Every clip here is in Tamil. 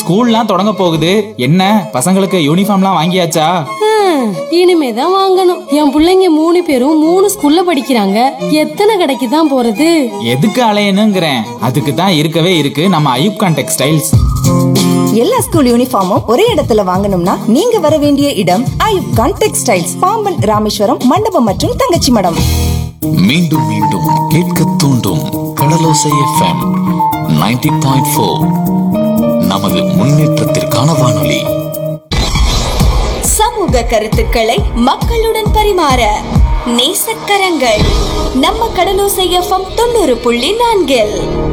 ஸ்கூல்லாம் தொடங்க போகுது என்ன பசங்களுக்கு யூனிஃபார்ம்லாம் வாங்கியாச்சா ஹம், இனிமேதான் வாங்கணும் என் புள்ளைங்க மூணு பேரும் மூணு ஸ்கூல்ல படிக்கிறாங்க எத்தனை கடைக்கு தான் போறது எதுக்கு அலையணுங்கிறேன் அதுக்கு தான் இருக்கவே இருக்கு நம்ம ஐயூப்கான் டெக்ஸ்டைல்ஸ் எல்லா ஸ்கூல் யூனிஃபார்மும் ஒரே இடத்துல வாங்கணும்னா நீங்க வர வேண்டிய இடம் ஐயூப் கான் டெக்ஸ்டைல்ஸ் பாம்பன் ராமேஸ்வரம் மண்டபம் மற்றும் தங்கச்சி மடம் மீண்டும் மீண்டும் கேட்க தூண்டும் கடலோசை எஃப்எம் 90.4 பாயிண்ட் ஃபோர் நமது முன்னேற்றத்திற்கான வானொலி சமூக கருத்துக்களை மக்களுடன் பரிமாற நேசக்கரங்கள் நம்ம கடலோசை எஃப்எம் தொண்ணூறு புள்ளி நான்கில்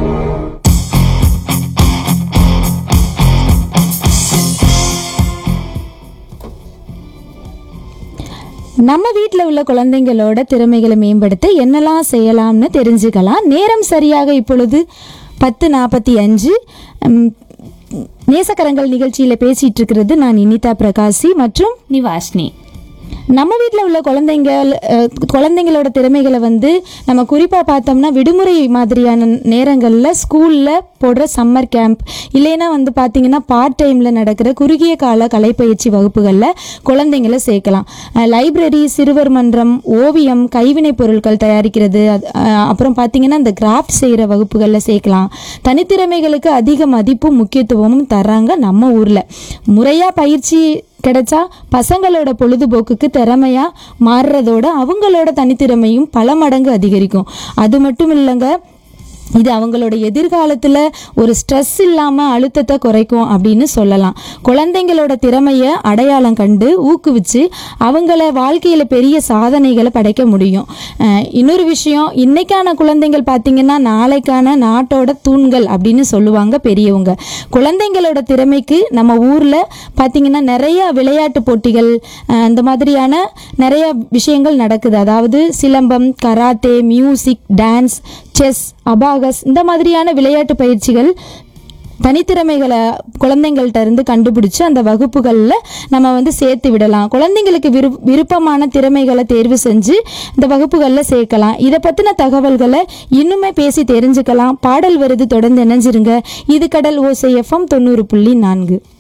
நம்ம வீட்டில் உள்ள குழந்தைங்களோட திறமைகளை மேம்படுத்த என்னெல்லாம் செய்யலாம்னு தெரிஞ்சுக்கலாம் நேரம் சரியாக இப்பொழுது பத்து நாற்பத்தி அஞ்சு ம், நேசக்கரங்கள் நிகழ்ச்சியில் பேசிட்டு இருக்கிறது நான் இனிதா பிரகாசி மற்றும் நிவாஷ்னி நம்ம வீட்டில் உள்ள குழந்தைங்க அஹ், குழந்தைங்களோட திறமைகளை வந்து நம்ம குறிப்பாக பார்த்தோம்னா விடுமுறை மாதிரியான நேரங்களில் ஸ்கூலில் போடுற சம்மர் கேம்ப் இல்லைன்னா வந்து பார்த்தீங்கன்னா பார்ட் டைமில் நடக்கிற குறுகிய கால கலைப்பயிற்சி வகுப்புகளில் குழந்தைங்களை சேர்க்கலாம் அஹ், லைப்ரரி சிறுவர் மன்றம் ஓவியம் கைவினைப் பொருட்கள் தயாரிக்கிறது அது- அஹ், அப்புறம் பார்த்தீங்கன்னா இந்த கிராஃப்ட் செய்கிற வகுப்புகளில் சேர்க்கலாம் தனித்திறமைகளுக்கு அதிக மதிப்பும் முக்கியத்துவமும் தர்றாங்க நம்ம ஊரில் முறையாக பயிற்சி கிடைச்சா பசங்களோட பொழுதுபோக்குக்கு திறமையா மாறுறதோட அவங்களோட தனித்திறமையும் பல மடங்கு அதிகரிக்கும் அது மட்டும் இல்லைங்க இது அவங்களோட எதிர்காலத்தில் ஒரு ஸ்ட்ரெஸ் இல்லாமல் அழுத்தத்தை குறைக்கும் அப்படின்னு சொல்லலாம் குழந்தைங்களோட திறமையை அடையாளம் கண்டு ஊக்குவிச்சு அவங்கள வாழ்க்கையில் பெரிய சாதனைகளை படைக்க முடியும் அஹ் இன்னொரு விஷயம் இன்னைக்கான குழந்தைகள் பார்த்தீங்கன்னா நாளைக்கான நாட்டோட தூண்கள் அப்படின்னு சொல்லுவாங்க பெரியவங்க குழந்தைங்களோட திறமைக்கு நம்ம ஊரில் பார்த்தீங்கன்னா நிறைய விளையாட்டு போட்டிகள் அஹ் இந்த மாதிரியான நிறைய விஷயங்கள் நடக்குது அதாவது silambam karate music dance chess abacus இந்த மாதிரியான விளையாட்டு பயிற்சிகள் தனித்திறமைகளை குழந்தைங்கள்ட்ட இருந்து கண்டுபிடிச்சு அந்த வகுப்புகளில் நம்ம வந்து சேர்த்து விடலாம் குழந்தைங்களுக்கு விரு விருப்பமான திறமைகளை தேர்வு செஞ்சு இந்த வகுப்புகளில் சேர்க்கலாம் இதை பற்றின தகவல்களை இன்னுமே பேசி தெரிஞ்சுக்கலாம் பாடல் வருது தொடர்ந்து இணைஞ்சிருங்க இது கடல் ஓசை எஃப்எம் தொண்ணூறு புள்ளி நான்கு